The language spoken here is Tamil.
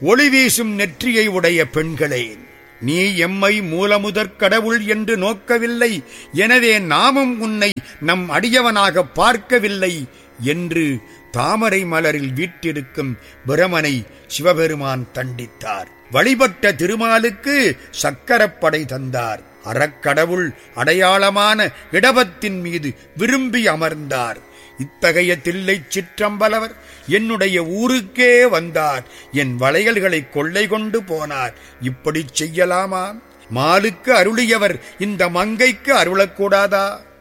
ஒளி வீசும் நெற்றியை உடைய பெண்களே நீ எம்மை மூலமுதற் கடவுள் என்று நோக்கவில்லை எனவே நாமும் உன்னை நம் அடியவனாக பார்க்கவில்லை என்று தாமரை மலரில் வீட்டிருக்கும் பிரமனை சிவபெருமான் தண்டித்தார் வழிபட்ட திருமாலுக்கு சக்கரப்படை தந்தார் அறக்கடவுள் அடையாளமான இடபத்தின் மீது விரும்பி அமர்ந்தார் இத்தகைய தில்லை சிற்றம்பலவர் என்னுடைய ஊருக்கே வந்தார் என் வளையல்களை கொள்ளை கொண்டு போனார் இப்படி செய்யலாமா மாலுக்கு அருளியவர் இந்த மங்கைக்கு அருளக்கூடாதா